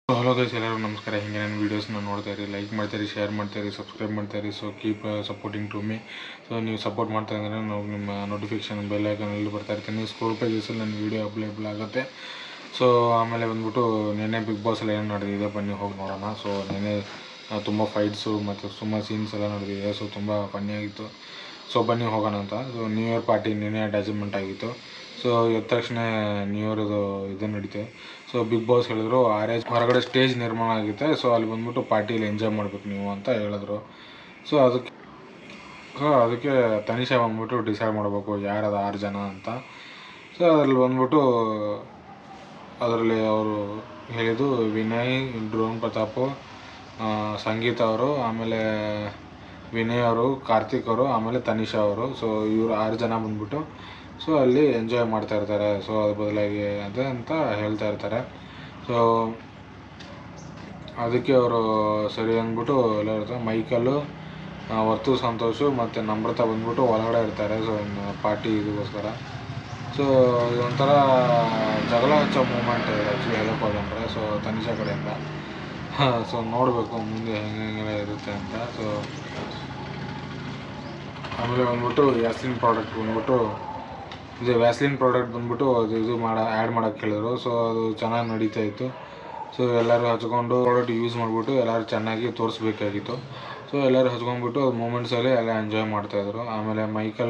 hello guys ಎಲ್ಲರಿಗೂ ನಮಸ್ಕಾರ ಹಿಂಗೆ ನನ್ನ ವೀಡಿಯೋಸ್ನ ನೋಡ್ತಾ ಇರಿ ಲೈಕ್ ಮಾಡ್ತಾಯಿರಿ ಶೇರ್ ಮಾಡ್ತಾಯಿರಿ ಸಬ್ಸ್ಕ್ರೈಬ್ ಮಾಡ್ತಾಯಿರಿ so keep supporting to me so ನೀವು ಸಪೋರ್ಟ್ ಮಾಡ್ತಾ ಇದ್ರೆ ನಾವು ನಿಮ್ಮ ನೋಟಿಫಿಕೇಶನ್ ಬೆಲ್ ಐಕನಲ್ಲಿ ಬರ್ತಾ ಇರ್ತೀನಿ ಸ್ಕ್ರೋಲ್ ಪೇಜಸಲ್ಲಿ ನನ್ನ ವೀಡಿಯೋ ಅಪ್ಲೇಬಲ್ ಆಗುತ್ತೆ ಸೊ ಆಮೇಲೆ ಬಂದ್ಬಿಟ್ಟು ನಿನ್ನೆ ಬಿಗ್ ಬಾಸಲ್ಲಿ ಏನು ನಡೆದಿದೆ ಬನ್ನಿ ಹೋಗಿ ನೋಡೋಣ ಸೊ ನಿನ್ನೆ ತುಂಬ ಫೈಟ್ಸು ಮತ್ತು ತುಂಬ ಸೀನ್ಸ್ ಎಲ್ಲ ನಡೆದಿದೆ ಸೊ ತುಂಬ ಫನ್ನಿಯಾಗಿತ್ತು ಸೊ ಬನ್ನಿ ಹೋಗೋಣ ಅಂತ ಸೊ ನ್ಯೂ ಇಯರ್ ಪಾರ್ಟಿ ನಿನ್ನೆ ಅಟ್ಯಾಚ್ಮೆಂಟ್ ಆಗಿತ್ತು ಸೊ ಎದ್ದ ತಕ್ಷಣ ನ್ಯೂ ಇಯರ್ದು ಇದು ನಡೀತೆ ಸೊ ಬಿಗ್ ಬಾಸ್ ಹೇಳಿದ್ರು ಆರ್ ಎಚ್ ಹೊರಗಡೆ ಸ್ಟೇಜ್ ನಿರ್ಮಾಣ ಆಗುತ್ತೆ ಸೊ ಅಲ್ಲಿ ಬಂದ್ಬಿಟ್ಟು ಪಾರ್ಟಿಲಿ ಎಂಜಾಯ್ ಮಾಡ್ಬೇಕು ನೀವು ಅಂತ ಹೇಳಿದ್ರು ಸೊ ಅದಕ್ಕೆ ಸೊ ಅದಕ್ಕೆ ತನಿಷಾ ಬಂದ್ಬಿಟ್ಟು ಡಿಸೈಡ್ ಮಾಡಬೇಕು ಯಾರದ ಆರು ಜನ ಅಂತ ಸೊ ಅದ್ರಲ್ಲಿ ಬಂದ್ಬಿಟ್ಟು ಅದರಲ್ಲಿ ಅವರು ಹೇಳಿದ್ದು ವಿನಯ್ ಡ್ರೋನ್ ಪ್ರತಾಪ್ ಆ, ಸಂಗೀತ ಅವರು ಆಮೇಲೆ ವಿನಯ್ ಅವರು ಕಾರ್ತಿಕ್ ಅವರು ಆಮೇಲೆ ತನಿಷಾ ಅವರು ಸೊ ಇವರು ಆರು ಜನ ಬಂದ್ಬಿಟ್ಟು ಸೊ ಅಲ್ಲಿ ಎಂಜಾಯ್ ಮಾಡ್ತಾ ಇರ್ತಾರೆ ಸೊ ಅದ್ರ ಬದಲಾಗಿ ಅದೇ ಅಂತ ಹೇಳ್ತಾ ಇರ್ತಾರೆ ಸೊ ಅದಕ್ಕೆ ಅವರು ಸರಿ ಅಂದ್ಬಿಟ್ಟು ಎಲ್ಲ ಇರ್ತಾರೆ ಮೈಕಲ್ಲು ಆ, ವರ್ತು ಸಂತೋಷು ಮತ್ತು ನಮ್ರತ ಬಂದ್ಬಿಟ್ಟು ಒಳಗಡೆ ಇರ್ತಾರೆ ಸೊ ಪಾರ್ಟಿ ಇದಕ್ಕೋಸ್ಕರ ಸೊ ಇದೊಂಥರ ಜಗಳ ಹಚ್ಚೋ ಮೂಮೆಂಟ್ ಆ್ಯಕ್ಚುಲಿ ಹೇಳಕ್ಕೆ ಹೋದಂದ್ರೆ ಸೊ ತನಿಷಾ ಕಡೆಯಿಂದ ಸೊ ನೋಡಬೇಕು ಮುಂದೆ ಹೆಂಗೆ ಹೆಂಗೆಲ್ಲ ಇರುತ್ತೆ ಅಂತ ಸೊ ಆಮೇಲೆ ಬಂದ್ಬಿಟ್ಟು ವ್ಯಾಸ್ಲಿನ್ ಪ್ರಾಡಕ್ಟ್ ಬಂದ್ಬಿಟ್ಟು ಇದು ವ್ಯಾಸ್ಲಿನ್ ಪ್ರಾಡಕ್ಟ್ ಬಂದ್ಬಿಟ್ಟು ಅದು ಇದು ಮಾಡ ಆ್ಯಡ್ ಮಾಡೋಕ್ಕೆ ಹೇಳಿದ್ರು ಸೊ ಅದು ಚೆನ್ನಾಗಿ ನಡೀತಾ ಇತ್ತು ಸೊ ಎಲ್ಲರೂ ಹಚ್ಕೊಂಡು ಪ್ರಾಡಕ್ಟ್ ಯೂಸ್ ಮಾಡಿಬಿಟ್ಟು ಎಲ್ಲರೂ ಚೆನ್ನಾಗಿ ತೋರಿಸ್ಬೇಕಾಗಿತ್ತು ಸೊ ಎಲ್ಲರೂ ಹಚ್ಕೊಂಡ್ಬಿಟ್ಟು ಮೂಮೆಂಟ್ಸಲ್ಲಿ ಎಲ್ಲ ಎಂಜಾಯ್ ಮಾಡ್ತಾಯಿದ್ರು ಆಮೇಲೆ ಮೈಕಲ್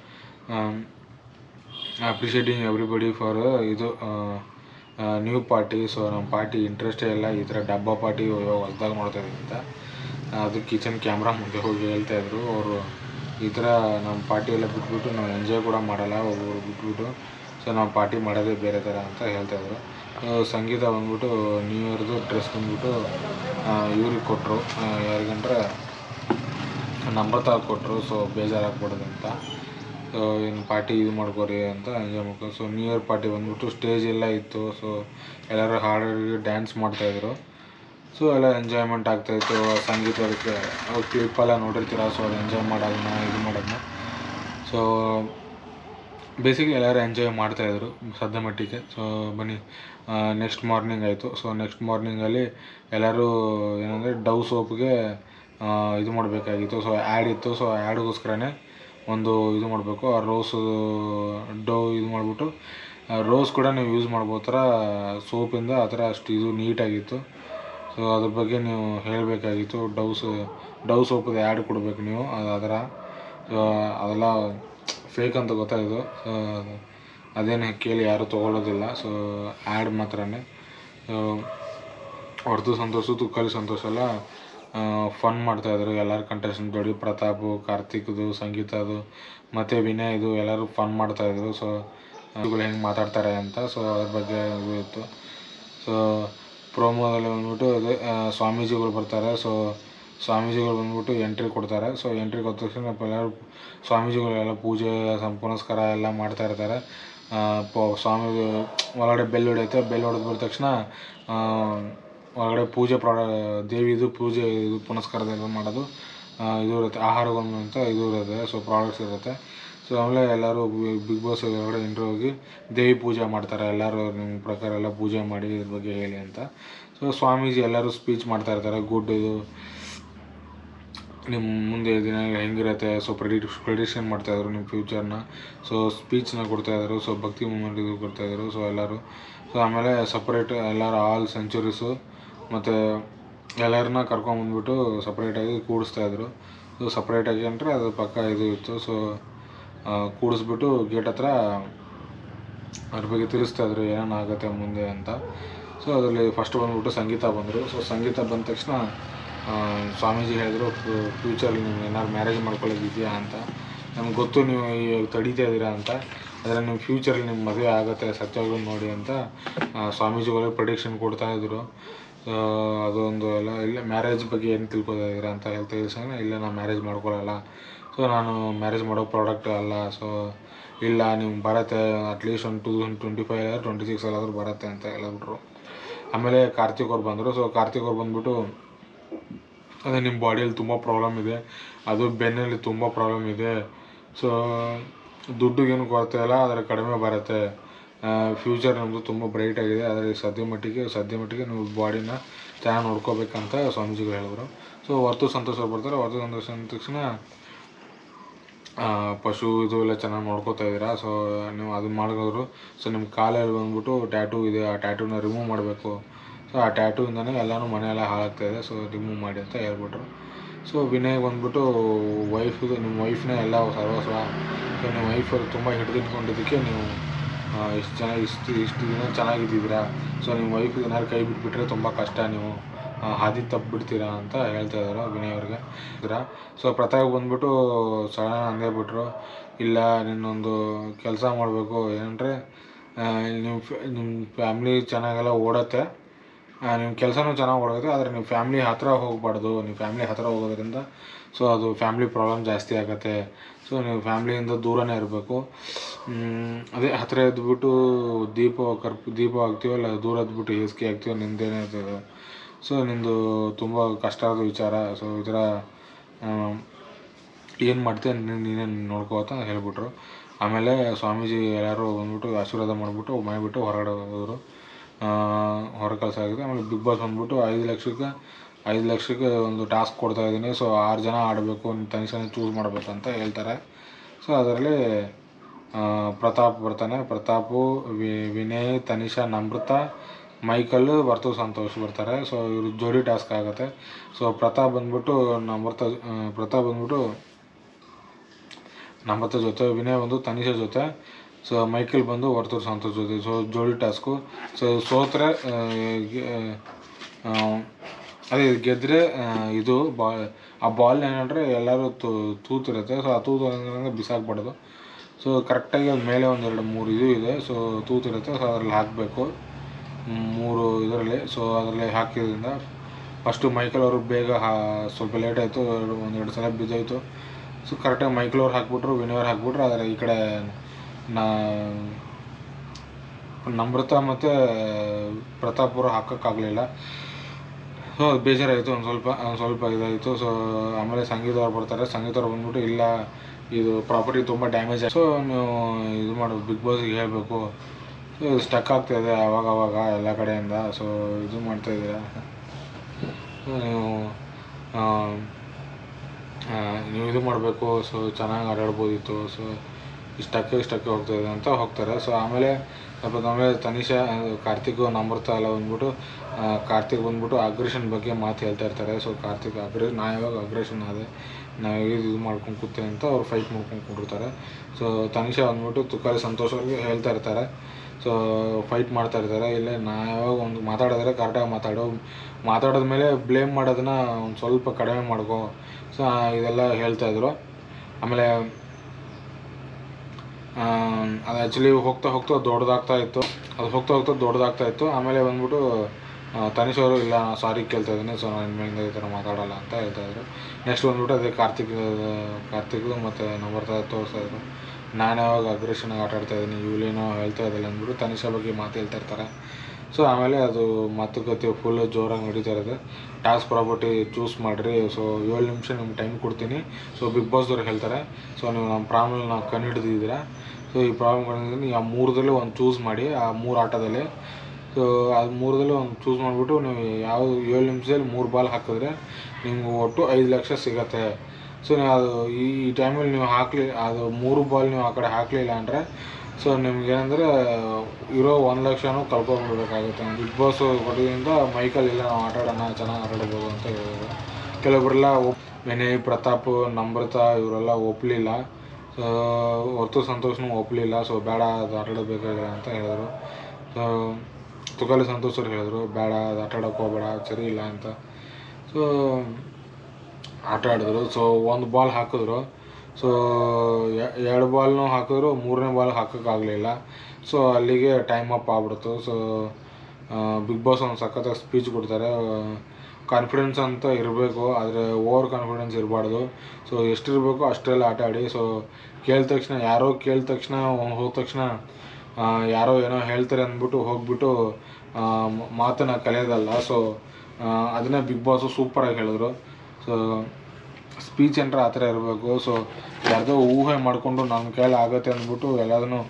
ಅಪ್ರಿಷಿಯೇಟಿಂಗ್ ಎವ್ರಿಬಡಿ ಫಾರ್ ಇದು ನ್ಯೂ ಪಾರ್ಟಿ ಸೊ ನಮ್ಮ ಪಾರ್ಟಿ ಇಂಟ್ರೆಸ್ಟೇ ಇಲ್ಲ ಈ ಥರ ಡಬ್ಬಾ ಪಾರ್ಟಿ ಇವಾಗ ಹೊಸ್ದಾಗಿ ಮಾಡ್ತಾ ಇದೀನಿ ಅಂತ ಅದು ಕಿಚನ್ ಕ್ಯಾಮ್ರಾ ಮುಂದೆ ಹೋಗಿ ಹೇಳ್ತಾ ಇದ್ರು ಅವರು ಈ ಥರ ನಮ್ಮ ಪಾರ್ಟಿ ಎಲ್ಲ ಬಿಟ್ಬಿಟ್ಟು ನಾವು ಎಂಜಾಯ್ ಕೂಡ ಮಾಡಲ್ಲ ಒಬ್ಬರು ಬಿಟ್ಬಿಟ್ಟು ಸೊ ನಾವು ಪಾರ್ಟಿ ಮಾಡೋದೇ ಬೇರೆ ಥರ ಅಂತ ಹೇಳ್ತಾ ಇದ್ರು ಸೊ ಸಂಗೀತ ಬಂದ್ಬಿಟ್ಟು ನ್ಯೂ ಇಯರ್ದು ಡ್ರೆಸ್ ಬಂದ್ಬಿಟ್ಟು ಇವ್ರಿಗೆ ಕೊಟ್ಟರು ಯಾರಿಗಂದ್ರೆ ನಮ್ರತ ಕೊಟ್ಟರು ಸೊ ಬೇಜಾರಾಗ್ಬಿಡೋದು ಅಂತ ಸೊ ಇನ್ನು ಪಾರ್ಟಿ ಇದು ಮಾಡ್ಕೋರಿ ಅಂತ ಎಂಜಾಯ್ ಮಾಡ್ಕೊ ಸೊ ನ್ಯೂ ಇಯರ್ ಪಾರ್ಟಿ ಬಂದ್ಬಿಟ್ಟು ಸ್ಟೇಜ್ ಎಲ್ಲ ಇತ್ತು ಸೊ ಎಲ್ಲರೂ ಹಾಡು ಡ್ಯಾನ್ಸ್ ಮಾಡ್ತಾಯಿದ್ರು ಸೊ ಎಲ್ಲ ಎಂಜಾಯ್ಮೆಂಟ್ ಆಗ್ತಾಯಿತ್ತು ಸಂಗೀತ ಅದಕ್ಕೆ ಅವ್ರು ಕ್ಲಿಪ್ಪೆಲ್ಲ ನೋಡಿರ್ತೀರ ಸೊ ಅದು ಎಂಜಾಯ್ ಮಾಡೋದನ್ನ ಇದು ಮಾಡೋದನ್ನ ಸೊ ಬೇಸಿಕ್ಲಿ ಎಲ್ಲರೂ ಎಂಜಾಯ್ ಮಾಡ್ತಾಯಿದ್ರು ಸದ್ಯ ಮಟ್ಟಿಗೆ ಸೊ ಬನ್ನಿ ನೆಕ್ಸ್ಟ್ ಮಾರ್ನಿಂಗ್ ಆಯಿತು ಸೊ ನೆಕ್ಸ್ಟ್ ಮಾರ್ನಿಂಗಲ್ಲಿ ಎಲ್ಲರೂ ಏನಂದರೆ ಡವ್ ಸೋಪ್ಗೆ ಇದು ಮಾಡಬೇಕಾಗಿತ್ತು ಸೊ ಆ್ಯಡ್ ಇತ್ತು ಸೊ ಆ್ಯಡ್ಗೋಸ್ಕರನೇ ಒಂದು ಇದು ಮಾಡಬೇಕು ಆ ರೋಸು ಡೋ ಇದು ಮಾಡಿಬಿಟ್ಟು ರೋಸ್ ಕೂಡ ನೀವು ಯೂಸ್ ಮಾಡ್ಬೋದು ಥರ ಸೋಪಿಂದ ಆ ಥರ ಅಷ್ಟು ಇದು ನೀಟಾಗಿತ್ತು ಸೊ ಅದ್ರ ಬಗ್ಗೆ ನೀವು ಹೇಳಬೇಕಾಗಿತ್ತು ಡವ್ಸ್ ಡವ್ ಸೋಪದು ಆ್ಯಡ್ ಕೊಡಬೇಕು ನೀವು ಅದು ಅದರ ಸೊ ಅದೆಲ್ಲ ಫೇಕ್ ಅಂತ ಗೊತ್ತಾಯಿತು ಸೊ ಅದೇನು ಕೇಳಿ ಯಾರೂ ತೊಗೊಳ್ಳೋದಿಲ್ಲ ಸೊ ಆ್ಯಡ್ ಮಾತ್ರನೇ ಸೊ ಹೊರತು ಸಂತೋಷ ತುಕ್ಕಲಿ ಸಂತೋಷ ಎಲ್ಲ ಫನ್ ಮಾಡ್ತಾಯಿದ್ರು ಎಲ್ಲರೂ ಕಂಟೆಸ್ಟೆಂಟ್ ಜೋಡಿ ಪ್ರತಾಪು ಕಾರ್ತಿಕ್ದು ಸಂಗೀತದು ಮತ್ತು ವಿನಯ್ದು ಎಲ್ಲರೂ ಫನ್ ಮಾಡ್ತಾಯಿದ್ರು ಸೊ ಇವುಗಳು ಹೆಂಗೆ ಮಾತಾಡ್ತಾರೆ ಅಂತ ಸೊ ಅದ್ರ ಬಗ್ಗೆ ಇದು ಇತ್ತು ಸೊ ಪ್ರೋಮೋದಲ್ಲಿ ಬಂದ್ಬಿಟ್ಟು ಅದೇ ಆ, ಸ್ವಾಮೀಜಿಗಳು ಬರ್ತಾರೆ ಸೊ ಸ್ವಾಮೀಜಿಗಳು ಬಂದ್ಬಿಟ್ಟು ಎಂಟ್ರಿ ಕೊಡ್ತಾರೆ ಸೊ ಎಂಟ್ರಿ ಕೊಟ್ಟ ತಕ್ಷಣ ಎಲ್ಲರೂ ಸ್ವಾಮೀಜಿಗಳೆಲ್ಲ ಪೂಜೆ ಸಂ- ಪುನಸ್ಕಾರ ಎಲ್ಲ ಮಾಡ್ತಾ ಇರ್ತಾರೆ ಆ, ಪ- ಸ್ವಾಮಿ ಒಳಗಡೆ ಬೆಲ್ ಹೊಡೆಯುತ್ತೆ ಬೆಲ್ ಹೊಡೆದು ಬಿಟ್ಟ ತಕ್ಷಣ ಆ, ಒಳಗಡೆ ಪೂಜೆ ಪ್ರಾಡ ದೇವಿದು ಪೂಜೆ ಇದು ಪುನಸ್ಕಾರದೆಲ್ಲ ಮಾಡೋದು ಆ, ಇದು ಇರುತ್ತೆ ಆಹಾರಗಳು ಅಂತ ಇದು ಇರುತ್ತೆ ಸೊ ಪ್ರಾಡಕ್ಟ್ಸ್ ಇರುತ್ತೆ ಸೊ ಆಮೇಲೆ ಎಲ್ಲರೂ ಬಿಗ್ ಬಾಸ್ ಒಳಗಡೆ ಎಂಟ್ರಿ ಹೋಗಿ ದೇವಿ ಪೂಜೆ ಮಾಡ್ತಾರೆ ಎಲ್ಲರೂ ನಿಮ್ಮ ಪ್ರಕಾರ ಎಲ್ಲ ಪೂಜೆ ಮಾಡಿ ಇದ್ರ ಬಗ್ಗೆ ಹೇಳಿ ಅಂತ ಸೊ ಸ್ವಾಮೀಜಿ ಎಲ್ಲರೂ ಸ್ಪೀಚ್ ಮಾಡ್ತಾ ಇರ್ತಾರೆ ಗುಡ್ ಇದು ನಿಮ್ಮ ಮುಂದೆ ದಿನ ಹೆಂಗಿರುತ್ತೆ ಸೊ ಪ್ರೆಡಿಟ್ ಪ್ರೆಡಿಕ್ಷನ್ ಮಾಡ್ತಾಯಿದ್ರು ನಿಮ್ಮ ಫ್ಯೂಚರ್ನ ಸೊ ಸ್ಪೀಚ್ನ ಕೊಡ್ತಾಯಿದ್ರು ಸೊ ಭಕ್ತಿ ಮೂಮೆಂಟ್ ಇದು ಕೊಡ್ತಾಯಿದ್ರು ಸೊ ಎಲ್ಲರೂ ಸೊ ಆಮೇಲೆ ಸಪ್ರೇಟ್ ಎಲ್ಲರೂ ಆಲ್ ಸೆಂಚುರೀಸು ಮತ್ತು ಎಲ್ಲರನ್ನ ಕರ್ಕೊಂಬಂದ್ಬಿಟ್ಟು ಸಪ್ರೇಟಾಗಿ ಕೂಡಿಸ್ತಾಯಿದ್ರು ಸೊ ಸಪ್ರೇಟಾಗಿ ಅಂದರೆ ಅದು ಪಕ್ಕ ಇದು ಇತ್ತು ಸೊ ಕೂಡಿಸ್ಬಿಟ್ಟು ಗೇಟ್ ಹತ್ರ ಅದ್ರ ಬಗ್ಗೆ ತಿಳಿಸ್ತಾಯಿದ್ರು ಏನೇನು ಆಗುತ್ತೆ ಮುಂದೆ ಅಂತ ಸೊ ಅದರಲ್ಲಿ ಫಸ್ಟ್ ಬಂದ್ಬಿಟ್ಟು ಸಂಗೀತ ಬಂದರು ಸೊ ಸಂಗೀತ ಬಂದ ತಕ್ಷಣ ಆ, ಸ್ವಾಮೀಜಿ ಹೇಳಿದ್ರು ಫ್ಯೂಚರಲ್ಲಿ ನೀವು ಏನಾದ್ರು ಮ್ಯಾರೇಜ್ ಮಾಡ್ಕೊಳ್ಳೋದಿದೆಯಾ ಅಂತ ನಮ್ಗೆ ಗೊತ್ತು ನೀವು ಇವಾಗ ತಡೀತಾ ಇದ್ದೀರಾ ಅಂತ ಆದರೆ ನಿಮ್ಮ ಫ್ಯೂಚರಲ್ಲಿ ನಿಮ್ಮ ಮದುವೆ ಆಗುತ್ತೆ ಸತ್ಯವಾಗ್ಲೂ ನೋಡಿ ಅಂತ ಆ, ಸ್ವಾಮೀಜಿಗಳು ಪ್ರೊಡಿಕ್ಷನ್ ಕೊಡ್ತಾ ಇದ್ರು ಸೊ ಅದೊಂದು ಎಲ್ಲ ಇಲ್ಲ ಮ್ಯಾರೇಜ್ ಬಗ್ಗೆ ಏನು ತಿಳ್ಕೊತಾ ಇದ್ದೀರಾ ಅಂತ ಹೇಳ್ತಾ ಇದ್ದ ಇಲ್ಲ ನಾನು ಮ್ಯಾರೇಜ್ ಮಾಡ್ಕೊಳ್ಳಲ್ಲ ಸೊ ನಾನು ಮ್ಯಾರೇಜ್ ಮಾಡೋ ಪ್ರಾಡಕ್ಟ್ ಅಲ್ಲ ಸೊ ಇಲ್ಲ ನೀವು ಬರುತ್ತೆ ಅಟ್ಲೀಸ್ಟ್ ಒಂದು two thousand twenty five twenty six ಅಲ್ಲಾದ್ರೂ ಬರುತ್ತೆ ಅಂತ ಹೇಳಿಬಿಟ್ರು ಆಮೇಲೆ ಕಾರ್ತಿಕ್ ಅವ್ರು ಬಂದರು ಸೊ ಕಾರ್ತಿಕ್ ಅವ್ರು ಬಂದ್ಬಿಟ್ಟು ಅದೇ ನಿಮ್ಮ ಬಾಡಿಯಲ್ಲಿ ತುಂಬ ಪ್ರಾಬ್ಲಮ್ ಇದೆ ಅದು ಬೆನ್ನಲ್ಲಿ ತುಂಬ ಪ್ರಾಬ್ಲಮ್ ಇದೆ ಸೊ ದುಡ್ಡಿಗೇನು ಕೊರತೆ ಇಲ್ಲ ಆದರೆ ಕಡಿಮೆ ಬರುತ್ತೆ ಫ್ಯೂಚರ್ ನಮ್ಮದು ತುಂಬ ಬ್ರೈಟ್ ಆಗಿದೆ ಆದರೆ ಸದ್ಯ ಮಟ್ಟಿಗೆ ಸದ್ಯ ಮಟ್ಟಿಗೆ ನೀವು ಬಾಡಿನ ಚೆನ್ನಾಗಿ ನೋಡ್ಕೋಬೇಕಂತ ಸ್ವಾಮೀಜಿಗಳು ಹೇಳಿದ್ರು ಸೊ ವರ್ತು ಸಂತೋಷ್ ಅವ್ರು ಬರ್ತಾರೆ ವರ್ತು ಸಂತೋಷ್ ಅಂದ ತಕ್ಷಣ ಆ, ಪಶು ಇದು ಎಲ್ಲ ಚೆನ್ನಾಗಿ ನೋಡ್ಕೋತಾ ಇದ್ದೀರಾ ಸೊ ನೀವು ಅದನ್ನ ಮಾಡಿದ್ರು ಸೊ ನಿಮ್ಮ ಕಾಲಲ್ಲಿ ಬಂದ್ಬಿಟ್ಟು ಟ್ಯಾಟೂ ಇದೆ ಆ ಟ್ಯಾಟೂನ ರಿಮೂವ್ ಮಾಡಬೇಕು ಸೊ ಆ ಟ್ಯಾಟೂಯಿಂದನೇ ಎಲ್ಲನೂ ಮನೆಯೆಲ್ಲ ಹಾಳಾಗ್ತಾ ಇದೆ ಸೊ ರಿಮೂವ್ ಮಾಡಿ ಅಂತ ಹೇಳ್ಬಿಟ್ರು ಸೊ ವಿನಯ್ ಬಂದ್ಬಿಟ್ಟು ವೈಫ್ದು ನಿಮ್ಮ ವೈಫ್ನೇ ಎಲ್ಲ ಸರ್ವಸ್ವ ಸೊ ನಿಮ್ಮ ವೈಫ್ ತುಂಬ ಹಿಡಿದಿಟ್ಕೊಂಡಿದ್ದಕ್ಕೆ ನೀವು ಆ, ಇಷ್ಟು ಚೆನ್ನಾಗಿ ಇಷ್ಟು ಇಷ್ಟು ದಿನ ಚೆನ್ನಾಗಿದ್ದೀರಾ ಸೊ ನಿಮ್ಮ ವೈಫ್ ಏನಾದ್ರು ಕೈ ಬಿಟ್ಬಿಟ್ರೆ ತುಂಬ ಕಷ್ಟ ನೀವು ಆ, ಹಾದಿ ತಪ್ಪಿಬಿಡ್ತೀರಾ ಅಂತ ಹೇಳ್ತಾ ಇದ್ದಾರೆ ವಿನಯ್ ಅವ್ರಿಗೆ ಇದ್ದೀರಾ ಸೊ ಪ್ರತಾಪ್ ಬಂದ್ಬಿಟ್ಟು ಸಡನ್ ಅಂದೇ ಬಿಟ್ರು ಇಲ್ಲ ನಿನ್ನೊಂದು ಕೆಲಸ ಮಾಡಬೇಕು ಏನಂದರೆ ನಿಮ್ಮ ನಿಮ್ಮ ಫ್ಯಾಮ್ಲಿ ಚೆನ್ನಾಗೆಲ್ಲ ಓಡತ್ತೆ ನಿಮ್ಮ ಕೆಲಸನೂ ಚೆನ್ನಾಗಿ ಓಡುತ್ತೆ ಆದರೆ ನೀವು ಫ್ಯಾಮ್ಲಿ ಹತ್ತಿರ ಹೋಗಬಾರ್ದು ನೀವು ಫ್ಯಾಮ್ಲಿ ಹತ್ತಿರ ಹೋಗೋದ್ರಿಂದ ಸೊ ಅದು ಫ್ಯಾಮ್ಲಿ ಪ್ರಾಬ್ಲಮ್ ಜಾಸ್ತಿ ಆಗುತ್ತೆ ಸೊ ನೀವು ಫ್ಯಾಮ್ಲಿಯಿಂದ ದೂರನೇ ಇರಬೇಕು ಅದೇ ಹತ್ತಿರ ಇದ್ಬಿಟ್ಟು ದೀಪ ಕರ್ಪು ದೀಪ ಹಾಕ್ತೀವೋ ಇಲ್ಲ ದೂರ ಇದ್ಬಿಟ್ಟು ಹೇಸಿಗೆ ಹಾಕ್ತೀವೋ ನಿಂದೇನೇ ಇರ್ತದೆ ಸೊ ನಿಂದು ತುಂಬ ಕಷ್ಟ ಆದ ವಿಚಾರ ಸೊ ಈ ಥರ ಏನು ಮಾಡ್ತೀಯ ನೀನು ನೀನೇ ನೋಡ್ಕೋ ಅಂತ ಹೇಳ್ಬಿಟ್ರು ಆಮೇಲೆ ಸ್ವಾಮೀಜಿ ಎಲ್ಲರೂ ಬಂದ್ಬಿಟ್ಟು ಆಶೀರ್ವಾದ ಮಾಡಿಬಿಟ್ಟು ಮಾಡಿಬಿಟ್ಟು ಹೊರಗಡೆ ಹೋದರು ಹೊರ ಕೆಲಸ ಆಗಿದೆ ಆಮೇಲೆ ಬಿಗ್ ಬಾಸ್ ಬಂದ್ಬಿಟ್ಟು ಐದು ಲಕ್ಷಕ್ಕೆ ಐದು ಲಕ್ಷಕ್ಕೆ ಒಂದು ಟಾಸ್ಕ್ ಕೊಡ್ತಾ ಇದ್ದೀನಿ ಸೊ ಆರು ಜನ ಆಡಬೇಕು ತನಿಷನೇ ಚೂಸ್ ಮಾಡಬೇಕು ಅಂತ ಹೇಳ್ತಾರೆ ಸೊ ಅದರಲ್ಲಿ ಪ್ರತಾಪ್ ಬರ್ತಾನೆ ಪ್ರತಾಪು ವಿ ವಿನಯ್ ತನಿಷಾ ನಮೃತ ಮೈಕಲ್ ವರ್ತು ಸಂತೋಷ್ ಬರ್ತಾರೆ ಸೊ ಇವರು ಜೋಡಿ ಟಾಸ್ಕ್ ಆಗುತ್ತೆ ಸೊ ಪ್ರತಾಪ್ ಬಂದ್ಬಿಟ್ಟು ನಮೃತ ಆ, ಪ್ರತಾಪ್ ಬಂದ್ಬಿಟ್ಟು ನಮೃತ ಜೊತೆ ವಿನಯ್ ಬಂದು ತನಿಷಾ ಜೊತೆ ಸೊ ಮೈಕಲ್ ಬಂದು ವರ್ತೂರ್ ಸಂತೋಷ್ ಜೊತೆ ಸೊ ಜೋಡಿ ಟಾಸ್ಕು ಸೊ ಸೋತ್ರೆ ಆ, ಗೆ- ಆ, ಅದೇ ಗೆದ್ದರೆ ಇದು ಬಾ ಆ ಬಾಲ್ ಏನಂದರೆ ಎಲ್ಲರೂ ತೂ ತೂತಿರುತ್ತೆ ಸೊ ಆ ತೂತು ಅಂದ್ರೆ ಬಿಸಾಕ್ಬಾರ್ದು ಸೊ ಕರೆಕ್ಟಾಗಿ ಅದ್ರ ಮೇಲೆ ಒಂದೆರಡು ಮೂರು ಇದು ಇದೆ ಸೊ ತೂತಿರುತ್ತೆ ಸೊ ಅದ್ರಲ್ಲಿ ಹಾಕಬೇಕು ಮೂರು ಇದರಲ್ಲಿ ಸೊ ಅದರಲ್ಲಿ ಹಾಕಿದ್ರಿಂದ ಫಸ್ಟು ಮೈಕಲ್ ಅವರು ಬೇಗ ಹಾ ಸ್ವಲ್ಪ ಲೇಟ್ ಆಯಿತು ಒಂದೆರಡು ಸಲ ಬಿದ್ದೋಯ್ತು ಸೊ ಕರೆಕ್ಟಾಗಿ ಮೈಕಲ್ ಅವ್ರು ಹಾಕ್ಬಿಟ್ರು ವಿನಯ್ ಅವ್ರು ಹಾಕ್ಬಿಟ್ರು ಆದರೆ ಈ ಕಡೆ ನಾ ನಮ್ರತ ಮತ್ತು ಪ್ರತಾಪ್ ಅವರು ಹಾಕೋಕ್ಕಾಗಲಿಲ್ಲ ಸೊ ಅದು ಬೇಜಾರಾಯಿತು ಒಂದು ಸ್ವಲ್ಪ ಒಂದು ಸ್ವಲ್ಪ ಇದಾಯಿತು ಸೊ ಆಮೇಲೆ ಸಂಗೀತ ಅವ್ರು ಬರ್ತಾರೆ ಸಂಗೀತ ಅವ್ರು ಬಂದ್ಬಿಟ್ಟು ಇಲ್ಲ ಇದು ಪ್ರಾಪರ್ಟಿ ತುಂಬ ಡ್ಯಾಮೇಜ್ ಆಗಿದೆ ಸೊ ನೀವು ಇದು ಮಾಡು ಬಿಗ್ ಬಾಸ್ಗೆ ಹೇಳಬೇಕು ಸೊ ಸ್ಟಕ್ ಆಗ್ತಾ ಇದೆ ಅವಾಗ ಅವಾಗ ಎಲ್ಲ ಕಡೆಯಿಂದ ಸೊ ಇದು ಮಾಡ್ತಾ ಇದ್ದೀರಾ ಸೊ ನೀವು ಆ, ಆ, ನೀವು ಇದು ಮಾಡಬೇಕು ಸೊ ಚೆನ್ನಾಗಿ ಆಟಾಡ್ಬೋದಿತ್ತು ಸೊ ಇಷ್ಟಕ್ಕೆ ಇಷ್ಟಕ್ಕೆ ಹೋಗ್ತಾ ಇದೆ ಅಂತ ಹೋಗ್ತಾರೆ ಸೊ ಆಮೇಲೆ ಸ್ವಲ್ಪ ಆಮೇಲೆ ತನಿಷಾ ಆ, ಕಾರ್ತಿಕ್ ನಮ್ರತ ಎಲ್ಲ ಬಂದ್ಬಿಟ್ಟು ಆ, ಕಾರ್ತಿಕ್ ಬಂದ್ಬಿಟ್ಟು ಅಗ್ರೆಷನ್ ಬಗ್ಗೆ ಮಾತು ಹೇಳ್ತಾ ಇರ್ತಾರೆ ಸೊ ಕಾರ್ತಿಕ್ ಅಗ್ರೆ ನಾ ಯಾವಾಗ ಅಗ್ರೆಷನ್ ಆದೆ ನಾ ಇದು ಇದು ಮಾಡ್ಕೊಂಡು ಕೂತೆ ಅಂತ ಅವ್ರು ಫೈಟ್ ಮಾಡ್ಕೊಂಡು ಕೂಡಿರ್ತಾರೆ ಸೊ ತನಿಷಾ ಬಂದ್ಬಿಟ್ಟು ತುಕಾಲಿ ಸಂತೋಷ್ ಅವ್ರಿಗೆ ಹೇಳ್ತಾ ಇರ್ತಾರೆ ಸೊ ಫೈಟ್ ಮಾಡ್ತಾ ಇರ್ತಾರೆ ಇಲ್ಲೇ ನಾ ಯಾವಾಗ ಒಂದು ಮಾತಾಡಿದ್ರೆ ಕರೆಕ್ಟಾಗಿ ಮಾತಾಡು ಮಾತಾಡಿದ ಮೇಲೆ ಬ್ಲೇಮ್ ಮಾಡೋದನ್ನ ಒಂದು ಸ್ವಲ್ಪ ಕಡಿಮೆ ಮಾಡ್ಕೊ ಸೊ ಇದೆಲ್ಲ ಹೇಳ್ತಾ ಇದ್ರು ಆಮೇಲೆ ಆ, ಅದು ಆ್ಯಕ್ಚುಲಿ ಹೋಗ್ತಾ ಹೋಗ್ತಾ ದೊಡ್ಡದಾಗ್ತಾ ಇತ್ತು ಅದು ಹೋಗ್ತಾ ಹೋಗ್ತಾ ದೊಡ್ಡದಾಗ್ತಾ ಇತ್ತು ಆಮೇಲೆ ಬಂದ್ಬಿಟ್ಟು ಆ, ತನಿಷ್ ಅವರು ಇಲ್ಲ ಸಾರಿ ಕೇಳ್ತಾ ಇದ್ದೀನಿ ಸೊ ನಾನು ಇನ್ಮೇಲಿಂದ ಈ ಥರ ಮಾತಾಡಲ್ಲ ಅಂತ ಹೇಳ್ತಾ ಇದ್ರು ನೆಕ್ಸ್ಟ್ ಬಂದ್ಬಿಟ್ಟು ಅದೇ ಕಾರ್ತಿಕ್ ಕಾರ್ತಿಕ್ ಮತ್ತು ನವರ್ತ ತೋರಿಸ್ತಾ ಇದ್ರು ನಾನು ಯಾವಾಗ ಅಗ್ರೆಷನಾಗಿ ಆಟ ಆಡ್ತಾ ಇದ್ದೀನಿ ಇವಳೇನೋ ಹೇಳ್ತಾ ಇದ್ದಿಲ್ಲ ಅಂದ್ಬಿಟ್ಟು ತನಿಷಾ ಬಗ್ಗೆ ಮಾತು ಹೇಳ್ತಾ ಇರ್ತಾರೆ ಸೊ ಆಮೇಲೆ ಅದು ಮಾತುಕತೆ ಫುಲ್ ಜೋರಾಗಿ ನಡೀತಾ ಇರುತ್ತೆ ಟಾಸ್ಕ್ ಪ್ರಾಪರ್ಟಿ ಚೂಸ್ ಮಾಡಿರಿ ಸೊ ಏಳು ನಿಮಿಷ ನಿಮ್ಗೆ ಟೈಮ್ ಕೊಡ್ತೀನಿ ಸೊ ಬಿಗ್ ಬಾಸ್ದವ್ರು ಹೇಳ್ತಾರೆ ಸೊ ನೀವು ನಮ್ಮ ಪ್ರಾಬ್ಲಮ್ನ ಕಂಡುಹಿಡಿದಿದ್ದೀರಾ ಸೊ ಈ ಪ್ರಾಬ್ಲಮ್ ಕಂಡು ಆ ಮೂರದಲ್ಲೂ ಒಂದು ಚೂಸ್ ಮಾಡಿ ಆ ಮೂರು ಆಟದಲ್ಲಿ ಸೊ ಅದು ಮೂರದಲ್ಲೂ ಒಂದು ಚೂಸ್ ಮಾಡಿಬಿಟ್ಟು ನೀವು ಯಾವ ಏಳು ನಿಮಿಷದಲ್ಲಿ ಮೂರು ಬಾಲ್ ಹಾಕಿದ್ರೆ ನಿಮ್ಗೆ ಒಟ್ಟು ಐದು ಲಕ್ಷ ಸಿಗತ್ತೆ ಸೊ ನೀವು ಅದು ಈ ಟೈಮಲ್ಲಿ ನೀವು ಹಾಕಲಿ ಅದು ಮೂರು ಬಾಲ್ ನೀವು ಆ ಕಡೆ ಹಾಕಲಿಲ್ಲ ಅಂದರೆ ಸೊ ನಿಮ್ಗೆ ಏನಂದರೆ ಇರೋ ಒಂದು ಲಕ್ಷನೂ ಕಳ್ಕೊಂಡ್ಬಿಡ್ಬೇಕಾಗುತ್ತೆ ಬಿಗ್ ಬಾಸ್ ಕೊಡೋದ್ರಿಂದ ಮೈಕಲ್ ಇಲ್ಲ ನಾವು ಆಟ ಆಡೋಣ ಚೆನ್ನಾಗಿ ಆಟ ಆಡ್ಬೋದು ಅಂತ ಹೇಳಿದ್ರು ಕೆಲವೊಬ್ಬರೆಲ್ಲ ಒಪ್ ವಿನಯ್ ಪ್ರತಾಪ್ ನಮ್ರತ ಇವರೆಲ್ಲ ಒಪ್ಪಲಿಲ್ಲ ಸೊ ಹೊರ್ತು ಸಂತೋಷನೂ ಒಪ್ಪಲಿಲ್ಲ ಸೊ ಬೇಡ ಅದು ಆಟ ಆಡಬೇಕಾಗಿಲ್ಲ ಅಂತ ಹೇಳಿದ್ರು ಸೊ ತುಕಾಲಿ ಸಂತೋಷ್ ಅವ್ರು ಹೇಳಿದ್ರು ಬೇಡ ಅದು ಆಟ ಆಡೋಕೆ ಹೋಗಬೇಡ ಸರಿ ಇಲ್ಲ ಅಂತ ಸೊ ಆಟ ಆಡಿದ್ರು ಸೊ ಒಂದು ಬಾಲ್ ಹಾಕಿದ್ರು ಸೊ ಎರಡು ಬಾಲ್ನೂ ಹಾಕಿದ್ರು ಮೂರನೇ ಬಾಲ್ ಹಾಕೋಕ್ಕಾಗಲಿಲ್ಲ ಸೊ ಅಲ್ಲಿಗೆ ಟೈಮ್ ಅಪ್ ಆಗ್ಬಿಡ್ತು ಸೊ ಬಿಗ್ ಬಾಸ್ ಒಂದು ಸಖತ್ತಾಗಿ ಸ್ಪೀಚ್ ಕೊಡ್ತಾರೆ ಕಾನ್ಫಿಡೆನ್ಸ್ ಅಂತ ಇರಬೇಕು ಆದರೆ ಓವರ್ ಕಾನ್ಫಿಡೆನ್ಸ್ ಇರಬಾರ್ದು ಸೊ ಎಷ್ಟಿರಬೇಕು ಅಷ್ಟೆಲ್ಲ ಆಟ ಆಡಿ ಸೊ ಕೇಳಿದ ತಕ್ಷಣ ಯಾರೋ ಕೇಳಿದ ತಕ್ಷಣ ಹೋದ ತಕ್ಷಣ ಆ, ಯಾರೋ ಏನೋ ಹೇಳ್ತಾರೆ ಅಂದ್ಬಿಟ್ಟು ಹೋಗ್ಬಿಟ್ಟು ಆ, ಮ- ಮಾತನ್ನ ಕಲಿಯೋದಲ್ಲ ಸೊ ಅದನ್ನೇ ಬಿಗ್ ಬಾಸು ಸೂಪರಾಗಿ ಹೇಳಿದ್ರು ಸೊ ಸ್ಪೀಚ್ ಅಂದ್ರೆ ಆ ಥರ ಇರಬೇಕು ಸೊ ಯಾರ್ದೋ ಊಹೆ ಮಾಡಿಕೊಂಡು ನನ್ನ ಕೈಯಲ್ಲಿ ಆಗುತ್ತೆ ಅಂದ್ಬಿಟ್ಟು ಎಲ್ಲದನ್ನು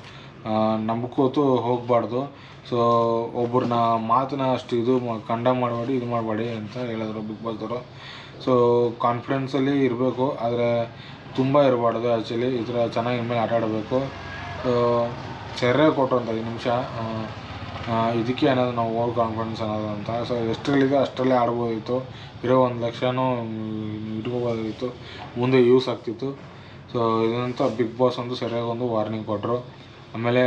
ನಂಬ್ಕೋತು ಹೋಗಬಾರ್ದು ಸೊ ಒಬ್ಬರನ್ನ ಮಾತನ್ನ ಅಷ್ಟು ಇದು ಕಂಡಮ್ ಮಾಡಬೇಡಿ ಇದು ಮಾಡಬೇಡಿ ಅಂತ ಹೇಳಿದ್ರು ಬಿಗ್ ಬಾಸ್ದವರು ಸೊ ಕಾನ್ಫಿಡೆನ್ಸಲ್ಲಿ ಇರಬೇಕು ಆದರೆ ತುಂಬ ಇರಬಾರ್ದು ಆ್ಯಕ್ಚುಲಿ ಈ ಥರ ಚೆನ್ನಾಗಿ ಇನ್ಮೇಲೆ ಆಟ ಆಡಬೇಕು ಸೊ ಸೆರೆ ಕೊಟ್ಟರು ಅಂತ ಐದು ನಿಮಿಷ ಇದಕ್ಕೆ ಅನ್ನೋದು ನಾವು ಓವರ್ ಕಾನ್ಫಿಡೆನ್ಸ್ ಅನ್ನೋದು ಅಂತ ಸೊ ಎಷ್ಟರಲ್ಲಿದೆ ಅಷ್ಟರಲ್ಲೇ ಆಡ್ಬೋದಿತ್ತು ಇರೋ ಒಂದು ಲಕ್ಷನೂ ಇಟ್ಕೋಬೋದಿತ್ತು ಮುಂದೆ ಯೂಸ್ ಆಗ್ತಿತ್ತು ಸೊ ಇದಂತ ಬಿಗ್ ಬಾಸ್ ಒಂದು ಸರಿಯಾಗಿ ಒಂದು ವಾರ್ನಿಂಗ್ ಕೊಟ್ಟರು ಆಮೇಲೆ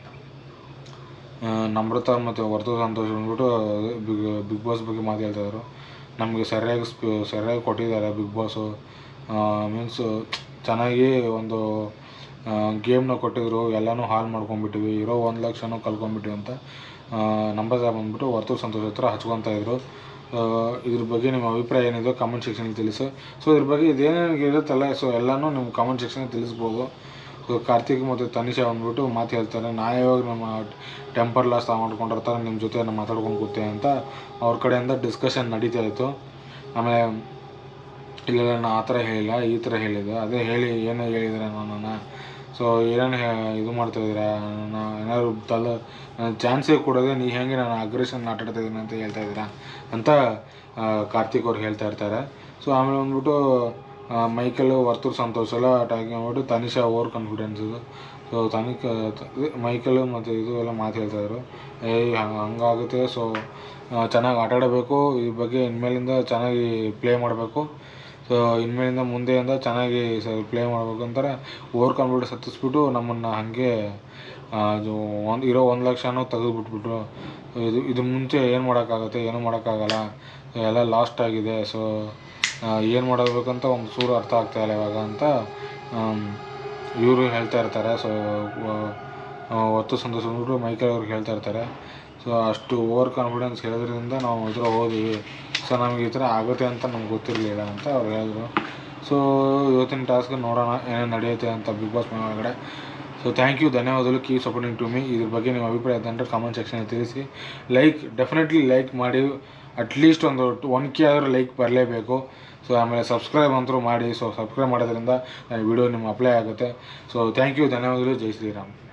ಆ, ನಮ್ರತಾ ಮತ್ತು ವರ್ತು ಸಂತೋಷ್ ಬಂದ್ಬಿಟ್ಟು ಬಿಗ್ ಬಿಗ್ ಬಾಸ್ ಬಗ್ಗೆ ಮಾತಾಡ್ತಾಯಿದ್ರು ನಮಗೆ ಸರಿಯಾಗಿ ಸ್ಪ ಸರಿಯಾಗಿ ಕೊಟ್ಟಿದ್ದಾರೆ ಬಿಗ್ ಬಾಸು ಮೀನ್ಸ್ ಚೆನ್ನಾಗಿ ಒಂದು ಗೇಮ್ನ ಕೊಟ್ಟಿದ್ರು ಎಲ್ಲನೂ ಹಾಳು ಮಾಡ್ಕೊಂಡ್ಬಿಟ್ಟಿವಿ ಇರೋ ಒಂದು ಲಕ್ಷನೂ ಕಳ್ಕೊಂಡ್ಬಿಟ್ಟಿವಿ ಅಂತ ನಮ್ರತಾ ಬಂದ್ಬಿಟ್ಟು ವರ್ತು ಸಂತೋಷ್ ಹತ್ರ ಹಚ್ಕೊತಾ ಇದ್ರು ಆ, ಇದ್ರ ಬಗ್ಗೆ ನಿಮ್ಮ ಅಭಿಪ್ರಾಯ ಏನಿದೆ ಕಾಮೆಂಟ್ ಸೆಕ್ಷನಲ್ಲಿ ತಿಳಿಸಿ ಸೊ ಇದ್ರ ಬಗ್ಗೆ ಇದೇನೇನು ಇರುತ್ತಲ್ಲ ಸೊ ಎಲ್ಲನೂ ನಿಮ್ಮ ಕಾಮೆಂಟ್ ಸೆಕ್ಷನಲ್ಲಿ ತಿಳಿಸ್ಬೋದು ಸೊ ಕಾರ್ತಿಕ್ ಮತ್ತು ತನಿಷಾ ಬಂದ್ಬಿಟ್ಟು ಮಾತು ಹೇಳ್ತಾರೆ ನಾ ಯಾವಾಗ ನಮ್ಮ ಟೆಂಪರ್ ಲಾಸ್ ಮಾಡ್ಕೊಂಡಿರ್ತಾರೆ ನಿಮ್ಮ ಜೊತೆ ನಾನು ಮಾತಾಡ್ಕೊಂಡು ಕೂತೆ ಅಂತ ಅವ್ರ ಕಡೆಯಿಂದ ಡಿಸ್ಕಷನ್ ನಡೀತಾ ಇತ್ತು ಆಮೇಲೆ ಇಲ್ಲ ನಾನು ಆ ಥರ ಹೇಳಿಲ್ಲ ಈ ಥರ ಹೇಳಿದ್ದು ಅದೇ ಹೇಳಿ ಏನೋ ಹೇಳಿದ್ರೆ ನನ್ನನ್ನು ಸೊ ಏನೇನು ಹೇ- ಇದು ಮಾಡ್ತಾಯಿದ್ದೀರಾ ನಾನು ಏನಾದ್ರು ತಲ ಚಾನ್ಸೇ ಕೊಡೋದೆ ನೀ ಹೆಂಗೆ ನಾನು ಅಗ್ರೆಷನ್ ಆಟ ಆಡ್ತಾ ಇದ್ದೀನಿ ಅಂತ ಹೇಳ್ತಾ ಇದ್ದೀರಾ ಅಂತ ಆ, ಕಾರ್ತಿಕ್ ಅವ್ರು ಹೇಳ್ತಾ ಇರ್ತಾರೆ ಸೊ ಆಮೇಲೆ ಬಂದ್ಬಿಟ್ಟು ಆ, ಮೈಕಲ್ ವರ್ತೂರ್ ಸಂತೋಷ್ ಎಲ್ಲ ಟಾಕಿಂಗ್ ಮಾಡ್ಬಿಟ್ಟು ತನಿಷಾ ಓವರ್ ಕಾನ್ಫಿಡೆನ್ಸ್ ಇದು ಸೊ ತನಿಖ ಮೈಕಲ್ ಮತ್ತು ಇದು ಎಲ್ಲ ಮಾತು ಹೇಳ್ತಾಯಿದ್ರು ಏಯ್ ಹಂಗೆ ಹಂಗಾಗುತ್ತೆ ಸೊ ಚೆನ್ನಾಗಿ ಆಟ ಆಡಬೇಕು ಈ ಬಗ್ಗೆ ಇನ್ಮೇಲಿಂದ ಚೆನ್ನಾಗಿ ಪ್ಲೇ ಮಾಡಬೇಕು ಸೊ ಇನ್ಮೇಲಿಂದ ಮುಂದೆಯಿಂದ ಚೆನ್ನಾಗಿ ಸ ಪ್ಲೇ ಮಾಡಬೇಕು ಅಂತಾರೆ ಓವರ್ ಕಾನ್ಫಿಡೆನ್ಸ್ ಹತ್ತಿಸ್ಬಿಟ್ಟು ನಮ್ಮನ್ನು ಹಾಗೆ ಅದು ಒಂದು ಇರೋ ಒಂದು ಲಕ್ಷನೂ ತೆಗೆದುಬಿಟ್ಬಿಟ್ರು ಇದು ಇದು ಮುಂಚೆ ಏನು ಮಾಡೋಕ್ಕಾಗುತ್ತೆ ಏನೂ ಮಾಡೋಕ್ಕಾಗಲ್ಲ ಎಲ್ಲ ಲಾಸ್ಟ್ ಆಗಿದೆ ಸೊ ಏನು ಮಾಡಬೇಕಂತ ಒಂದು ಚೂರು ಅರ್ಥ ಆಗ್ತಾ ಇಲ್ಲ ಇವಾಗ ಅಂತ ಇವರು ಹೇಳ್ತಾ ಇರ್ತಾರೆ ಸೊ ಹೊತ್ತು ಸಂತೋಷ ಬಂದ್ಬಿಟ್ಟು ಮೈಕಲ್ ಅವ್ರಿಗೆ ಹೇಳ್ತಾ ಇರ್ತಾರೆ ಸೊ ಅಷ್ಟು ಓವರ್ ಕಾನ್ಫಿಡೆನ್ಸ್ ಹೇಳೋದ್ರಿಂದ ನಾವು ಈ ಥರ ಹೋದ್ವಿ ಸೊ ನಮಗೆ ಈ ಥರ ಆಗುತ್ತೆ ಅಂತ ನಮ್ಗೆ ಗೊತ್ತಿರಲಿಲ್ಲ ಅಂತ ಅವ್ರು ಹೇಳಿದ್ರು ಸೊ ಇವತ್ತಿನ ಟಾಸ್ಕ್ ನೋಡೋಣ ಏನೇನು ನಡೆಯುತ್ತೆ ಅಂತ ಬಿಗ್ ಬಾಸ್ ಮನೆ ಒಳಗಡೆ ಸೊ ಥ್ಯಾಂಕ್ ಯು ಧನ್ಯವಾದಗಳು ಕೀ ಸಪೋರ್ಟಿಂಗ್ ಟು ಮೀ ಇದ್ರ ಬಗ್ಗೆ ನಿಮ್ಮ ಅಭಿಪ್ರಾಯ ಅಂದರೆ ಕಾಮೆಂಟ್ ಸೆಕ್ಷನಲ್ಲಿ ತಿಳಿಸಿ ಲೈಕ್ ಡೆಫಿನೆಟ್ಲಿ ಲೈಕ್ ಮಾಡಿ ಅಟ್ಲೀಸ್ಟ್ ಒಂದು ಒನ್ ಕೆ ಆದರೂ ಲೈಕ್ ಬರಲೇಬೇಕು ಸೊ ಆಮೇಲೆ ಸಬ್ಸ್ಕ್ರೈಬ್ ಅಂತೂ ಮಾಡಿ ಸೊ ಸಬ್ಸ್ಕ್ರೈಬ್ ಮಾಡೋದ್ರಿಂದ ವಿಡಿಯೋ ನಿಮ್ಮ ಅಪ್ಲೈ ಆಗುತ್ತೆ ಸೊ ಥ್ಯಾಂಕ್ ಯು ಧನ್ಯವಾದಗಳು ಜೈ ಶ್ರೀರಾಮ್